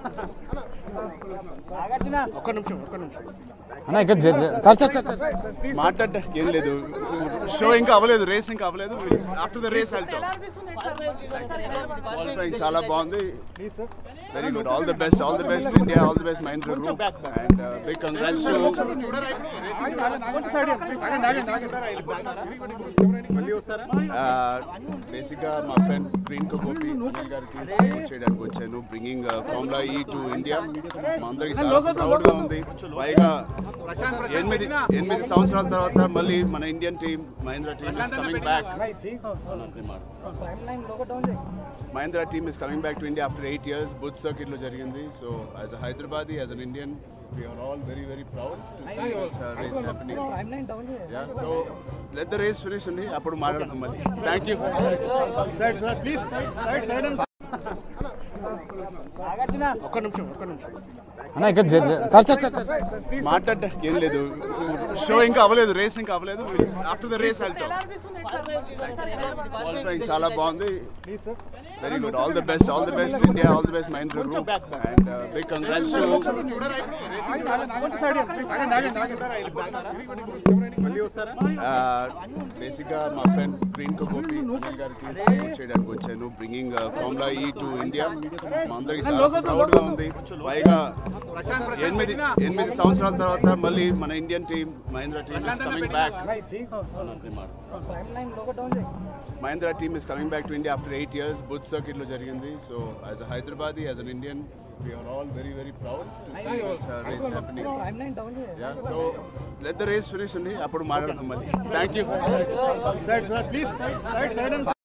ఒక్క నిమిషం ఒక్క నిమిషం అన్న ఇక్కడ జర- జర- సార్ సార్ సార్ సార్ మాట్లాడడానికి ఏం లేదు షో ఇంకా అవ్వలేదు రేస్ ఇంకా అవ్వలేదు ఆఫ్టర్ ద రేస్ వెళ్తాం క్వాలిఫైయింగ్ చాలా బాగుంది very good all the best all the best India all the best Mahindra group and big congrats to basic గా మా ఫ్రెండ్ గ్రీన్ గోపి అనిల్ గారికి సపోర్ట్ చేయడానికి వచ్చాను bringing formula E to India మా అందరికి చాలా ప్రౌడ్ గా ఉంది పైగా ఎనిమిది ఎనిమిది సంవత్సరాల తర్వాత మళ్ళీ మన Indian team Mahindra team is coming back Mahindra team is coming back to India after eight years Buddh circuit లో జరిగింది so as a Hyderabadi as an Indian we are all very very proud to see this race happening yeah so let the race finish అండి అప్పుడు మాట్లాడదాం మళ్ళీ thank you ఒక్క నిమిషం ఒక్క నిమిషం అన్న ఇక్కడ జర- జర- సార్ సార్ సార్ సార్ మాట్లాడడానికి ఏం లేదు షో ఇంకా అవ్వలేదు రేస్ ఇంకా అవ్వలేదు ఆఫ్టర్ ద రేస్ వెళ్తాం క్వాలిఫైయింగ్ చాలా బాగుంది very good all the best all the best India all the best Mahindra group and big congrats to basic గా మా ఫ్రెండ్ గ్రీన్ గోపి అనిల్ గారికి సపోర్ట్ చేయడానికి వచ్చాను bringing formula E to India మా అందరికి చాలా ప్రౌడ్ గా ఉంది పైగా ఎనిమిది ఎనిమిది సంవత్సరాల తర్వాత మళ్ళీ మన Indian team Mahindra team is coming back Mahindra team is coming back to India after eight years Buddh circuit లో జరిగింది so as a Hyderabadi as an Indian we are all very very proud to see this race happening yeah so let the race finish అండి అప్పుడు మాట్లాడదాం మళ్ళీ thank you